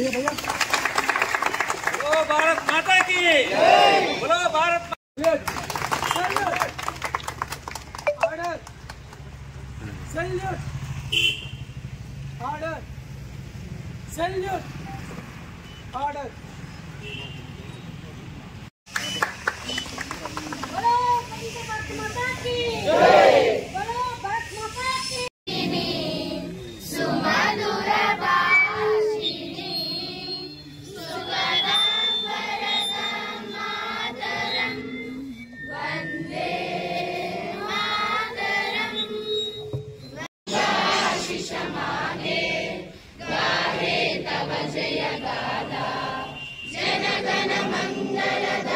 बोलो भारत माता की बोलो Bharat Order. Salute. Order. Salute. Order. बोलो वंदे भारत माता की जय बोलो भारत माता की सुमधुर भाषिणी सुगदं वरदं मातरं वन्दे मातरम् शिशमाने गाहे तव जय गाथा जनगण मङ्गलदा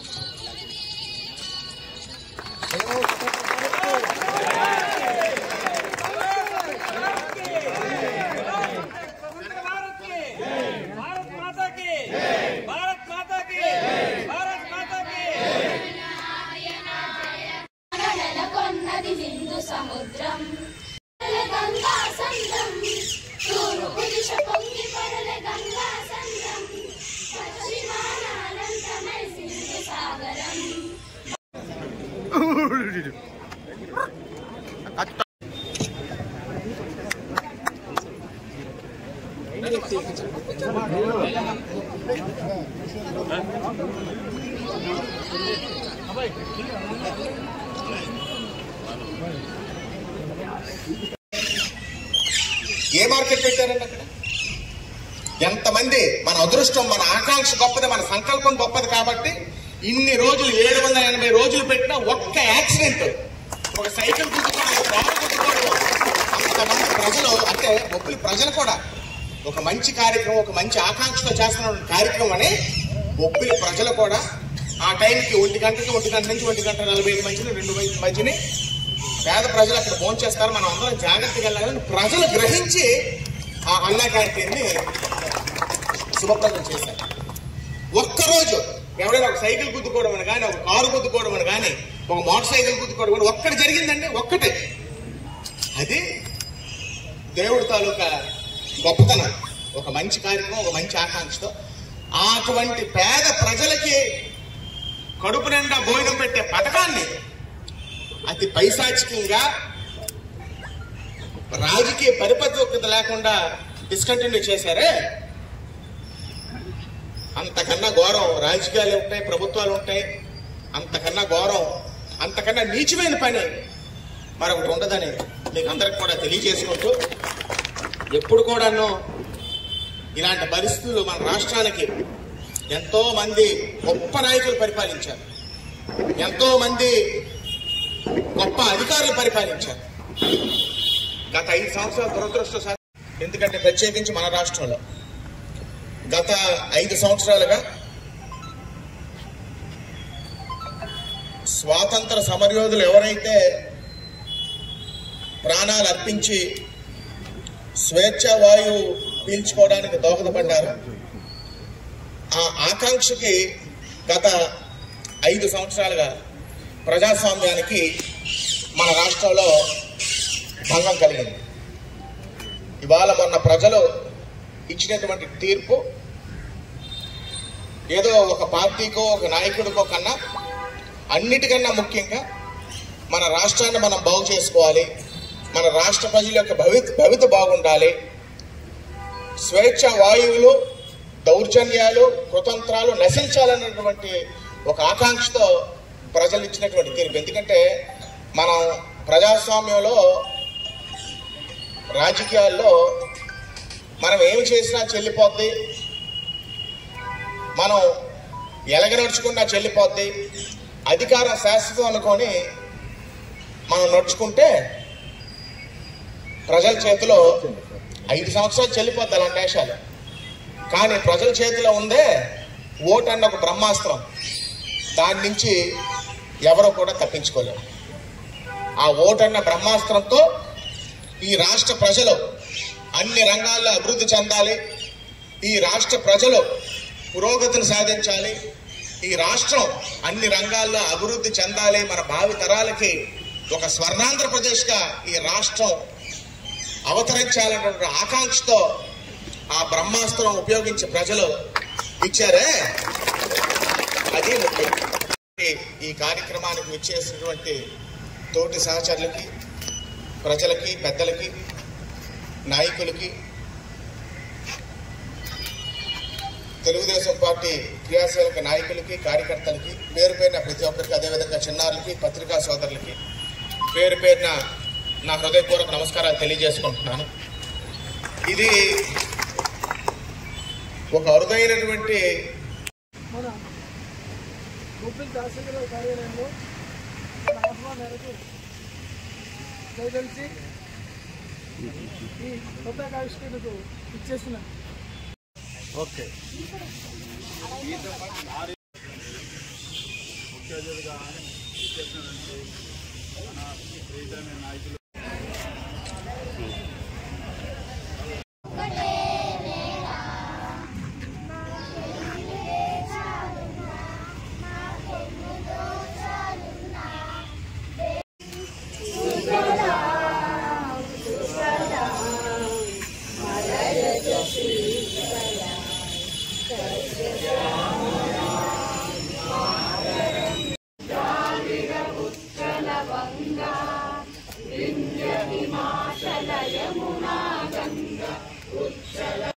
स्वतंत्र भारत की भारत माता की भारत माता की भारत माता की నెలకొన్నది హిందూ సముద్రం గంగా సంద్రం తూర్పు దిశ పొంగి పడల గంగా సంద్రం పశ్చిమాన అనంతమై సింధు సాగరం ఏ మార్కెట్ పెట్టారండి అక్కడ ఎంతమంది మన అదృష్టం మన ఆకాంక్ష గొప్పది మన సంకల్పం గొప్పది కాబట్టి ఇన్ని రోజులు ఏడు వందల ఎనభై రోజులు పెట్టిన ఒక్క యాక్సిడెంట్ ఒక సైకిల్ గుద్దుకోవడం ఒక బాబు గుద్దుకోవడం అంతమంది ప్రజలు అంటే ఒప్పులు ప్రజలు కూడా ఒక మంచి కార్యక్రమం ఒక మంచి ఆకాంక్షతో చేస్తున్న కార్యక్రమం అని ఒప్పిలి ప్రజలు కూడా ఆ టైంకి ఒంటి గంటకి ఒంటి గంట నుంచి ఒంటి గంట నలభై ఐదు మధ్యని రెండు మధ్యని పేద ప్రజలు అక్కడ ఫోన్ చేస్తారు మనం అందరం జాగ్రత్తగా వెళ్ళాలని ప్రజలు గ్రహించి ఆ అన్నా క్యాంటీన్ని శుభప్రదం చేశారు ఒక్కరోజు ఎవడైనా ఒక సైకిల్ గుద్దుకోవడం అని కానీ ఒక కారు గుద్దుకోవడం అని కానీ ఒక మోటార్ సైకిల్ గుద్దుకోవడం కానీ ఒక్కటి జరిగిందండి ఒక్కటే అది దేవుడి తాలూకా గొప్పతనం ఒక మంచి కార్యక్రమం ఒక మంచి ఆకాంక్షతో అటువంటి పేద ప్రజలకి కడుపు నిండా భోజనం పెట్టే పథకాన్ని అతి పైశాచికంగా రాజకీయ పరిపక్వత లేకుండా డిస్కంటిన్యూ చేశారే అంతకన్నా ఘోరం రాజకీయాలు ఉంటాయి ప్రభుత్వాలు ఉంటాయి అంతకన్నా ఘోరం అంతకన్నా నీచమైన పని మరొకటి ఉండదని మీకు అందరికి కూడా తెలియజేసుకుంటూ ఎప్పుడు కూడాను ఇలాంటి పరిస్థితులు మన రాష్ట్రానికి ఎంతో మంది గొప్ప నాయకులు పరిపాలించారు ఎంతో మంది గొప్ప అధికారులు పరిపాలించారు గత ఐదు సంవత్సరాల దురదృష్టం ఎందుకంటే ప్రత్యేకించి మన రాష్ట్రంలో గత ఐదు సంవత్సరాలుగా స్వాతంత్ర సమరయోధులు ఎవరైతే ప్రాణాలు అర్పించి స్వేచ్ఛ వాయువు పీల్చుకోవడానికి దోహదపడ్డారు ఆ ఆకాంక్షకి గత ఐదు సంవత్సరాలుగా ప్రజాస్వామ్యానికి మన రాష్ట్రంలో భంగం కలిగింది ఇవాళ మొన్న ప్రజలు ఇచ్చినటువంటి తీర్పు ఏదో ఒక పార్టీకో ఒక నాయకుడికో కన్నా అన్నిటికన్నా ముఖ్యంగా మన రాష్ట్రాన్ని మనం బాగు చేసుకోవాలి మన రాష్ట్ర ప్రజల యొక్క భవిత భవిత బాగుండాలి స్వేచ్ఛ వాయువులు దౌర్జన్యాలు కుతంత్రాలు నశించాలన్నటువంటి ఒక ఆకాంక్షతో ప్రజలు ఇచ్చినటువంటి తీర్పు ఎందుకంటే మనం ప్రజాస్వామ్యంలో రాజకీయాల్లో మనం ఏమి చేసినా చెల్లిపోద్ది మనం ఎలగ నడుచుకున్నా చెల్లిపోద్ది అధికారం శాశ్వతం అనుకొని మనం నడుచుకుంటే ప్రజల చేతిలో ఐదు సంవత్సరాలు చెల్లిపోద్ది అలాంటి దేశాలు కానీ ప్రజల చేతిలో ఉందే ఓటు అన్న ఒక బ్రహ్మాస్త్రం దాని నుంచి ఎవరు కూడా తప్పించుకోలేరు ఆ ఓటు అన్న బ్రహ్మాస్త్రంతో ఈ రాష్ట్ర ప్రజలు అన్ని రంగాల్లో అభివృద్ధి చెందాలి ఈ రాష్ట్ర ప్రజలు పురోగతిని సాధించాలి ఈ రాష్ట్రం అన్ని రంగాల్లో అభివృద్ధి చెందాలి మన భావి తరాలకి ఒక స్వర్ణాంధ్రప్రదేశ్గా ఈ రాష్ట్రం అవతరించాలన్నటువంటి ఆకాంక్షతో ఆ బ్రహ్మాస్త్రం ఉపయోగించి ప్రజలు ఇచ్చారే అది ముఖ్యం ఈ కార్యక్రమానికి విచ్చేసినటువంటి తోటి సహచరులకి ప్రజలకి పెద్దలకి నాయకులకి తెలుగుదేశం పార్టీ క్రియాశీలక నాయకులకి కార్యకర్తలకి పేరు పేరున ప్రతి ఒక్కరికి అదేవిధంగా చిన్నారులకి పత్రికా సోదరులకి పేరు పేరున నా హృదయపూర్వక నమస్కారాలు తెలియజేసుకుంటున్నాను ఇది ఒక అరుదైనటువంటి మన గోపిల్ తహసీల్దార్ కార్యాలయంలో మన ఆహ్వానం మేరకు దయదలిచి ఈ కొత్త ఆవిష్కరణకు ఇచ్చేసిన ఓకే ముఖ్య అతిథిగా ఇచ్చేసినటువంటి మన ప్రియతమైన నాయకులు